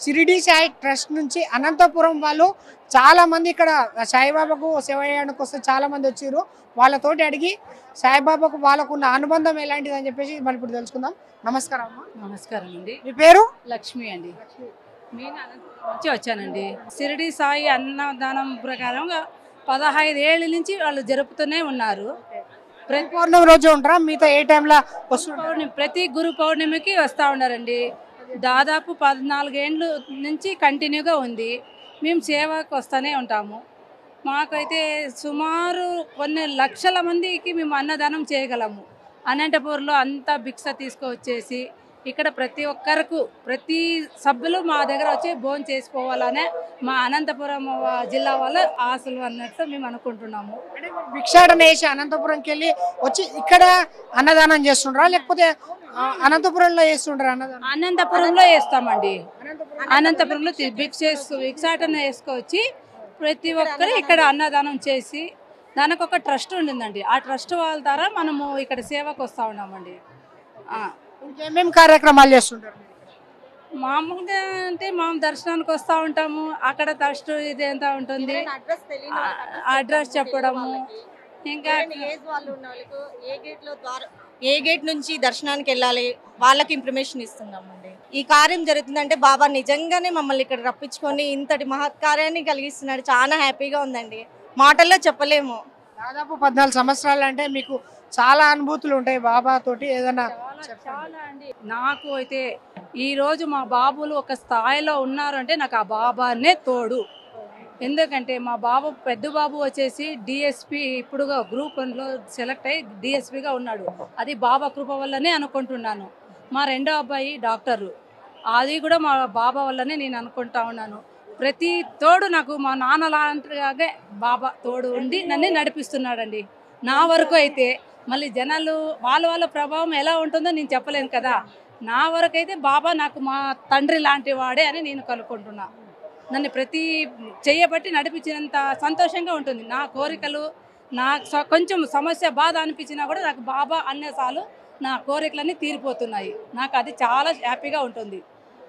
Shirdi Sai trust నుంచి అనంతపురం వాళ్ళు చాలా మంది ఇక్కడ సాయిబాబాకు సేవ చేయడానికి వస్తే చాలా మంది వచ్చారు వాళ్ళతోటి అడిగి సాయిబాబాకు వాళ్ళకున్న అనుబంధం ఎలాంటిది అని చెప్పేసి మనం ఇప్పుడు తెలుసుకుందాం నమస్కారం అమ్మా నమస్కారం అండి మీ పేరు లక్ష్మి అండి నేను అనంతపురం నుంచి వచ్చానండి షిరిడి సాయి అన్నదానం ప్రకారంగా పదహైదు ఏళ్ళ నుంచి వాళ్ళు జరుపుతూనే ఉన్నారు ప్రతి పౌర్ణమి రోజు ఉంటారా మిగతా ఏ టైంలో వస్తుంటారు పౌర్ణమి ప్రతి గురు పౌర్ణమికి వస్తూ ఉన్నారండి దాదాపు పద్నాలుగేండ్లు నుంచి కంటిన్యూగా ఉంది మేము సేవకు వస్తూనే ఉంటాము మాకైతే సుమారు కొన్ని లక్షల మందికి మేము అన్నదానం చేయగలము అనంతపూర్లో అంతా భిక్ష తీసుకొచ్చేసి ఇక్కడ ప్రతి ఒక్కరకు ప్రతి సభ్యులు మా దగ్గర వచ్చి భోజనం చేసుకోవాలనే మా అనంతపురం వా- జిల్లా వాళ్ళ ఆశలు అన్నట్టు మేము అనుకుంటున్నాము అంటే మీరు భిక్షాటన వేసి అనంతపురంకి వెళ్ళి వచ్చి ఇక్కడ అన్నదానం చేస్తుంటారా లేకపోతే ఆ, అనంతపురంలో చేస్తుంటారా అన్నదానం అనంతపురంలో వేస్తామండి అనంతపురం అనంతపురంలో తి- భిక్ష వేసుకో భిక్షాటన వేసుకొచ్చి ప్రతి ఒక్కరు ఇక్కడ అన్నదానం చేసి దానికి ఒక ట్రస్ట్ ఉండిందండి ఆ ట్రస్ట్ వాళ్ళ ద్వారా మనము ఇక్కడ సేవకు వస్తూ ఉన్నామండి ఆ, ఇంకేమేమి కార్యక్రమాలు చేస్తుంటారు మీరు? మామూలుగా అంటే మా దర్శనానికి వస్తూ ఉంటాము అక్కడ ట్రస్ట్ ఇది ఎంత ఉంటుంది అడ్రస్ తెలియని ఆ- అడ్రస్ చెప్పడము ఇంకా ఏజ్ వాళ్ళు ఉన్న వాళ్ళకు ఏ గేట్ లో ద్వారా ఏ గేట్ నుంచి దర్శనానికి వెళ్ళాలి వాళ్ళకి ఇన్ఫర్మేషన్ ఇస్తున్నామండి ఈ కార్యం జరుగుతుందంటే బాబా నిజంగానే మమ్మల్ని ఇక్కడ రప్పించుకొని ఇంతటి మహత్కార్యాన్ని కలిగిస్తున్నాడు చాలా హ్యాపీగా ఉందండి మాటల్లో చెప్పలేము దాదాపు పద్నాలుగు సంవత్సరాలు అంటే మీకు చాలా అనుభూతులు ఉంటాయి బాబా తోటి ఏదైనా చాలా చాలా అండి నాకు అయితే ఈ రోజు మా బాబులు ఒక స్థాయిలో ఉన్నారు అంటే నాకు ఆ బాబానే తోడు ఎందుకంటే మా బాబు పెద్ద బాబు వచ్చేసి డిఎస్పి ఇప్పుడుగా గ్రూప్ వన్లో సెలెక్ట్ అయ్యి డిఎస్పిగా ఉన్నాడు అది బాబా కృప వల్లనే అనుకుంటున్నాను మా రెండో అబ్బాయి డాక్టరు అది కూడా మా బాబా వల్లనే నేను అనుకుంటా ఉన్నాను ప్రతి తోడు నాకు మా నాన్న లాంటిగానే బాబా తోడు ఉండి నన్ను నడిపిస్తున్నాడండి నా వరకు అయితే మళ్ళీ జనాలు వాళ్ళ వాళ్ళ ప్రభావం ఎలా ఉంటుందో నేను చెప్పలేను కదా నా వరకు అయితే బాబా నాకు మా తండ్రి లాంటి వాడే అని నేను కనుక్కుంటున్నా నన్ను ప్రతి చెయ్యబట్టి నడిపించినంత సంతోషంగా ఉంటుంది నా కోరికలు నా స- కొంచెం సమస్య బాధ అనిపించినా కూడా నాకు బాబా అనే చాలు నా కోరికలన్నీ తీరిపోతున్నాయి నాకు అది చాలా హ్యాపీగా ఉంటుంది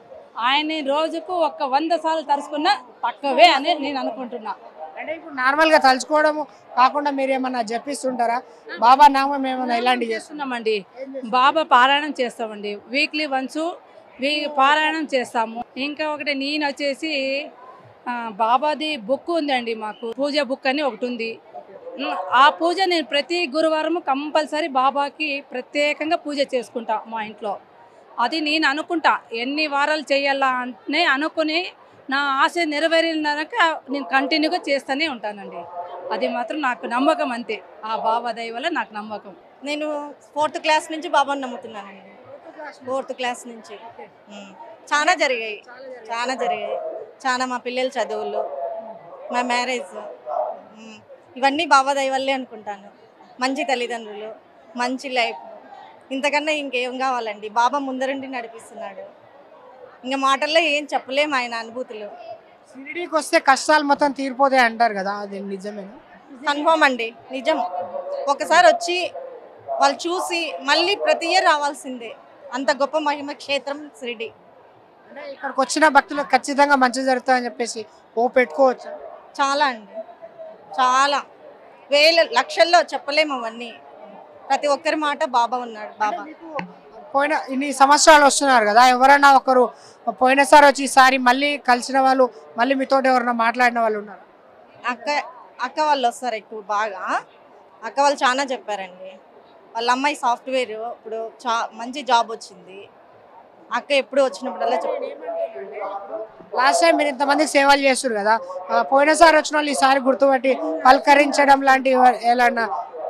ఆయన్ని రోజుకు ఒక వంద సార్లు తరుచుకున్నా తక్కువే అని నేను అనుకుంటున్నా అంటే ఇప్పుడు నార్మల్ గా తలుచుకోవడము కాకుండా మీరు ఏమన్నా జపిస్తుంటారా బాబా నామం ఏమన్నా ఇలాంటివి చేస్తున్నారు చేస్తున్నామండి బాబా పారాయణం చేస్తామండి వీక్లీ వన్స్ వీ పారాయణం చేస్తాము ఇంకా ఒకటి నేను వచ్చేసి ఆ, బాబాది బుక్ ఉందండి మాకు పూజ బుక్ అని ఒకటి ఉంది ఉమ్, ఆ పూజ నేను ప్రతి గురువారం కంపల్సరీ బాబాకి ప్రత్యేకంగా పూజ చేసుకుంటా మా ఇంట్లో అది నేను అనుకుంటా ఎన్ని వారాలు చేయాలా అంటే అనుకుని నా ఆశ నెరవేరినాక నేను కంటిన్యూగా చేస్తూనే ఉంటానండి అది మాత్రం నాకు నమ్మకం అంతే ఆ బాబా దయ వల్ల నాకు నమ్మకం నేను ఫోర్త్ క్లాస్ నుంచి బాబాని నమ్ముతున్నానండి ఫోర్త్ క్లాస్ నుంచి ఉమ్. చాలా జరిగాయి చాలా జరిగాయి చాలా మా పిల్లల చదువులు మా మ్యారేజ్ ఉమ్. ఇవన్నీ బాబా దయ వల్లే అనుకుంటాను మంచి తల్లిదండ్రులు మంచి లైఫ్ ఇంతకన్నా ఇంకేం కావాలండి బాబా ముందరుండి నడిపిస్తున్నాడు ఇంకా మాటల్లో ఏం చెప్పలేము ఆయన అనుభూతులు షిరిడీకి వస్తే కష్టాలు మొత్తం తీరిపోతాయి అంటారు కదా అది నిజమేనా కన్ఫర్మ్ అండి నిజం ఒకసారి వచ్చి వాళ్ళు చూసి మళ్ళీ ప్రతి ఇయర్ రావాల్సిందే అంత గొప్ప మహిమ క్షేత్రం షిరిడి అంటే ఇక్కడికి వచ్చిన భక్తులకు ఖచ్చితంగా మంచి జరుగుతుందని చెప్పేసి ఓ పెట్టుకోవచ్చు చాలా అండి చాలా వేల లక్షల్లో చెప్పలేము అవన్నీ ప్రతి ఒక్కరి మాట బాబా ఉన్నాడు బాబా పోయిన ఇన్ని సంవత్సరాలు వస్తున్నారు కదా ఎవరైనా ఒకరు పోయినసారి వచ్చి ఈసారి మళ్ళీ కలిసిన వాళ్ళు మళ్ళీ మీతో ఎవరైనా మాట్లాడిన వాళ్ళు ఉన్నారు అక్క అక్క వాళ్ళు వస్తారు ఎక్కువ బాగా అక్క వాళ్ళు చాలా చెప్పారండి వాళ్ళ అమ్మాయి సాఫ్ట్వేర్ ఇప్పుడు చా మంచి జాబ్ వచ్చింది అక్క ఎప్పుడు వచ్చినప్పుడల్లా చెప్ లాస్ట్ టైం మీరు ఇంతమందికి సేవలు చేస్తారు కదా ఆ, పోయినసారి వచ్చిన వాళ్ళు ఈసారి గుర్తుపట్టి పలకరించడం లాంటివి ఏమైనా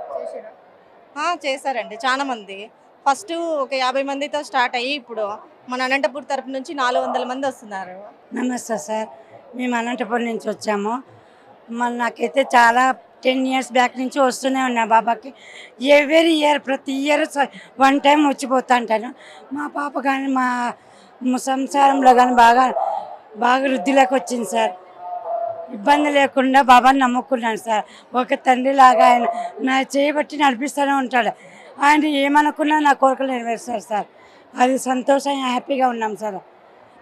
ఆ, చేశారండి చాలా మంది ఫస్ట్ ఒక యాభై మందితో స్టార్ట్ అయ్యి ఇప్పుడు మన అనంతపూర్ తరపు నుంచి నాలుగు వందల మంది వస్తున్నారు నమస్తే సార్ మేము అనంతపురం నుంచి వచ్చాము మన నాకైతే చాలా టెన్ ఇయర్స్ బ్యాక్ నుంచి వస్తూనే ఉన్నా బాబాకి ఎవరీ ఇయర్ ప్రతి ఇయర్ వన్ టైం వచ్చిపోతా అంటాను మా పాప కానీ మా మా సంసారంలో కానీ బాగా బాగా వృద్ధిలోకి వచ్చింది సార్ ఇబ్బంది లేకుండా బాబాని నమ్ముకున్నాను సార్ ఒక తండ్రిలాగా ఆయన నా చేయబట్టి నడిపిస్తూనే ఉంటాడు ఆయన ఏమనుకున్నా నా కోరికలు నెరవేరుస్తారు సార్ అది సంతోషంగా హ్యాపీగా ఉన్నాం సార్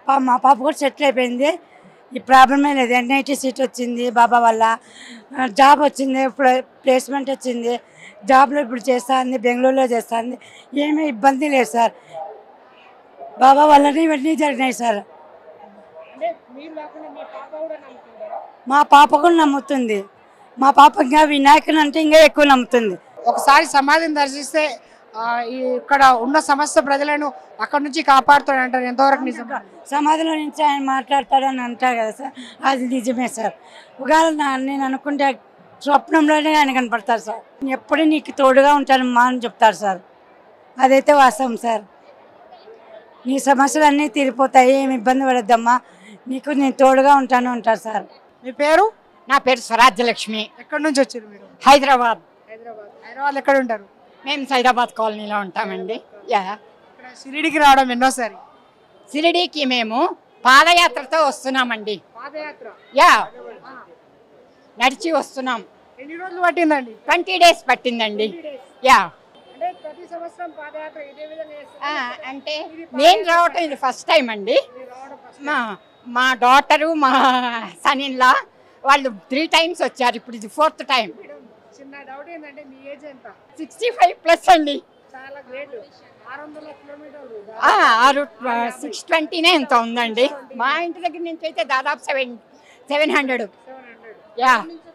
పా- మా పాప కూడా సెటిల్ అయిపోయింది ఈ ప్రాబ్లమే లేదు ఎన్ఐటి సీట్ వచ్చింది బాబా వల్ల ఆ, జాబ్ వచ్చింది ఇప్పుడు ప్లేస్మెంట్ వచ్చింది జాబ్లో ఇప్పుడు చేస్తుంది బెంగళూరులో చేస్తుంది ఏమీ ఇబ్బంది లేదు సార్ బాబా వల్లనే ఇవన్నీ జరిగినాయి సార్ అంటే మీరు కాకుండా మీ పాప కూడా నమ్ముతుంటారా మా పాప కూడా నమ్ముతుంది మా పాప ఇంకా వినాయకుని అంటే ఇంకా ఎక్కువ నమ్ముతుంది ఒకసారి సమాధిని దర్శిస్తే ఆ, ఈ ఇక్కడ ఉన్న సమస్త ప్రజలను అక్కడ నుంచి కాపాడుతాడు అంటారు ఎంతవరకు నిజం సమాధిలో నుంచి ఆయన మాట్లాడతాడని అంటారు కదా సార్ అది నిజమే సార్ ఒకవేళ నా- నేను అనుకుంటే స్వప్నంలోనే ఆయన కనపడతారు సార్ ఎప్పుడు నీకు తోడుగా ఉంటాను మా అని చెప్తారు సార్ అదైతే వాస్తవం సార్ నీ సమస్యలు అన్నీ తీరిపోతాయి ఏమి ఇబ్బంది పడద్దమ్మా నీకు నేను తోడుగా ఉంటాను అంటారు సార్ మీ పేరు నా పేరు స్వరాజ్యలక్ష్మి ఎక్కడి నుంచి వచ్చారు మీరు హైదరాబాద్ హైదరాబాద్ హైదరాబాద్ ఎక్కడ ఉంటారు మేము సైదాబాద్ కాలనీలో ఉంటామండి యా ఇక్కడ షిరిడికి రావడం ఎన్నోసారి షిరిడీకి మేము పాదయాత్రతో వస్తున్నామండి పాదయాత్ర యా నడిచి వస్తున్నాం ఎన్ని రోజులు పట్టిందండి ట్వంటీ డేస్ పట్టిందండి యా అంటే ప్రతి సంవత్సరం పాదయాత్ర ఇదే విధంగా ఆ, చేస్తారు అంటే నేను రావటం ఇది ఫస్ట్ టైం అండి మీరు రావడం first మా మా డాటరు మా సనిన్లా వాళ్ళు త్రీ టైమ్స్ వచ్చారు ఇప్పుడు ఇది ఫోర్త్ టైం మేడం, చిన్న డౌట్ ఏంటంటే మీ ఏజ్ ఎంత సిక్స్టీ ఫైవ్ ప్లస్ అండి చాలా గ్రేట్ ఆరు వందల కిలోమీటర్లు ఆ, ఆరు సిక్స్ ట్వంటీనే ఎంత ఉందండి మా ఇంటి దగ్గర నుంచి అయితే దాదాపు seven seven hundred seven hundred yeah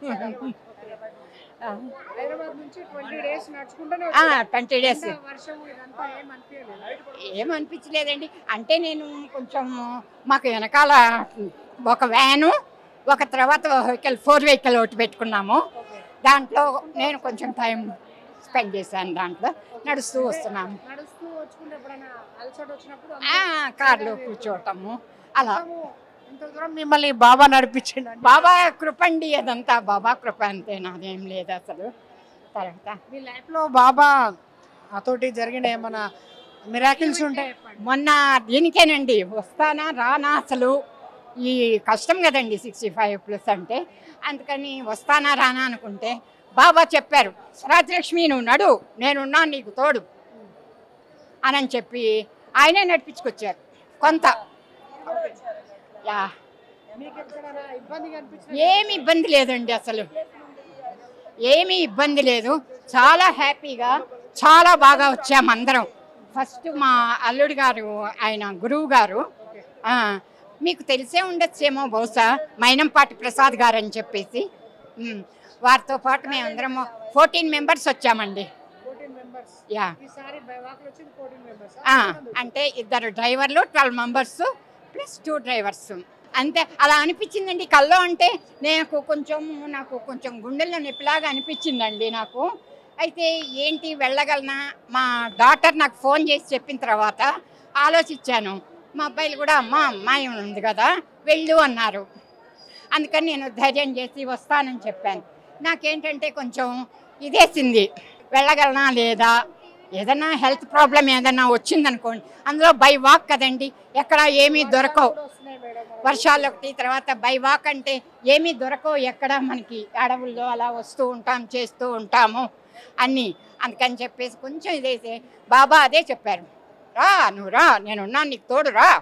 Hyderabad నుంచి ట్వంటీ డేస్ నడుచుకుంటూనే ట్వంటీ డేస్ వచ్చారు. వర్షం ఇదంతా ఏం అనిపించలేదు ఏమనిపించలేదండి అంటే నేను కొంచెం మాకు వెనకాల ఒక వ్యాను ఒక తర్వాత వెహికల్ ఫోర్ వెహికల్ ఒకటి పెట్టుకున్నాము దాంట్లో నేను కొంచెం టైం స్పెండ్ చేశాను దాంట్లో నడుస్తూ వస్తున్నాము నడుస్తూ వచ్చుకుంటే ఎప్పుడైనా అలసట వచ్చినప్పుడు ఆ, కార్లో కూర్చోవటము అలా మొత్తము ఇంత దూరం మిమ్మల్ని బాబా నడిపించండి బాబా కృప అండి అదంతా బాబా కృప అంతే నాదేం లేదు అసలు తర్వాత మీ లైఫ్ లో బాబా అతోటి జరిగిన ఏమైనా మిరాకిల్స్ ఉంటాయి చెప్పండి. మొన్న దీనికేనండి వస్తానా రానా అసలు ఈ కష్టం కదండి సిక్స్టీ ఫైవ్ ప్లస్ అంటే అందుకని వస్తానా రానా అనుకుంటే బాబా చెప్పారు స్వరాజ్యలక్ష్మి నువ్వు నడు నేనున్నా నీకు తోడు అని చెప్పి ఆయనే నడిపించుకొచ్చారు కొంత యా మీకు ఎప్పుడైనా ఇబ్బందిగా అనిపించిన ఏమి ఇబ్బంది లేదండి అసలు ఏమీ ఇబ్బంది లేదు చాలా హ్యాపీగా చాలా బాగా వచ్చాము అందరం ఫస్ట్ మా అల్లుడు గారు ఆయన గురువు గారు ఆ, మీకు తెలిసే ఉండొచ్చేమో బహుశా మైనంపాటి ప్రసాద్ గారు అని చెప్పేసి ఉమ్, వారితో పాటు మేమందరం ఫోర్టీన్ మెంబర్స్ వచ్చామండి ఫోర్టీన్ మెంబర్స్ యా ఈసారి బైవాక్లో వచ్చింది ఫోర్టీన్ మెంబర్స్ ఆ, అంటే ఇద్దరు డ్రైవర్లు twelve members plus two drivers అంతే అలా అనిపించిందండి కల్లో అంటే నాకు కొంచెం నాకు కొంచెం గుండెల్లో నొప్పిలాగా అనిపించిందండి నాకు అయితే ఏంటి వెళ్ళగలనా మా డాటర్ నాకు ఫోన్ చేసి చెప్పిన తర్వాత ఆలోచించాను మా అబ్బాయిలు కూడా అమ్మ అమ్మాయి ఉంది కదా వెళ్ళు అన్నారు అందుకని నేను ధైర్యం చేసి వస్తానని చెప్పాను నాకేంటంటే కొంచెం ఇదేసింది వెళ్ళగలనా లేదా ఏదైనా హెల్త్ ప్రాబ్లం ఏదైనా వచ్చిందనుకోండి అందులో బై వాక్ కదండి ఎక్కడ ఏమీ దొరకవు వస్తున్నాయి మేడం వర్షాలు ఒకటి తర్వాత బై వాక్ అంటే ఏమీ దొరకవు ఎక్కడ మనకి అడవుల్లో అలా వస్తూ ఉంటాం చేస్తూ ఉంటాము అన్నీ అందుకని చెప్పేసి కొంచెం ఇదైతే బాబా అదే చెప్పారు రా నువ్వు రా నేనున్నా నీకు తోడు రా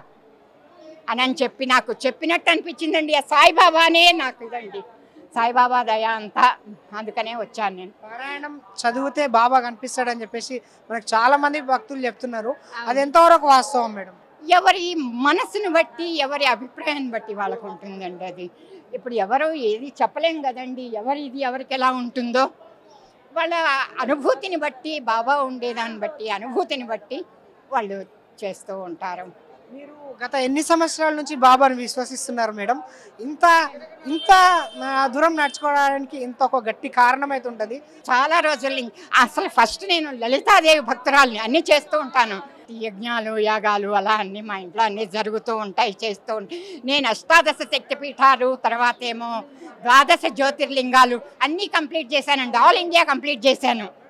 అని అని చెప్పి నాకు చెప్పినట్టు అనిపించిందండి ఆ సాయిబాబానే నాకు ఇదండి సాయిబాబా దయ అంతా అందుకనే వచ్చాను నేను పారాయణం చదివితే బాబా కనిపిస్తాడని చెప్పేసి మనకు చాలా మంది భక్తులు చెప్తున్నారు అది ఎంతవరకు వాస్తవం మేడం ఎవరి మనసును బట్టి ఎవరి అభిప్రాయాన్ని బట్టి వాళ్ళకు ఉంటుందండి అది ఇప్పుడు ఎవరు ఏది చెప్పలేం కదండి ఎవరి ఇది ఎవరికి ఎలా ఉంటుందో వాళ్ళ అనుభూతిని బట్టి బాబా ఉండేదాన్ని బట్టి అనుభూతిని బట్టి వాళ్ళు చేస్తూ ఉంటారు మీరు గత ఎన్ని సంవత్సరాల నుంచి బాబాను విశ్వసిస్తున్నారు మేడం ఇంత ఇంత ఆ, దూరం నడుచుకోవడానికి ఇంత ఒక గట్టి కారణం అయితే ఉంటుంది చాలా రోజుల నుంచి అసలు ఫస్ట్ నేను లలితాదేవి భక్తురాల్ని అన్నీ చేస్తూ ఉంటాను ఈ యజ్ఞాలు యాగాలు అలా అన్నీ మా ఇంట్లో అన్నీ జరుగుతూ ఉంటాయి చేస్తూ ఉంటాయి నేను అష్టాదశ శక్తిపీఠాలు తర్వాత ఏమో ద్వాదశ జ్యోతిర్లింగాలు అన్నీ కంప్లీట్ చేశానండి ఆల్ ఇండియా కంప్లీట్ చేశాను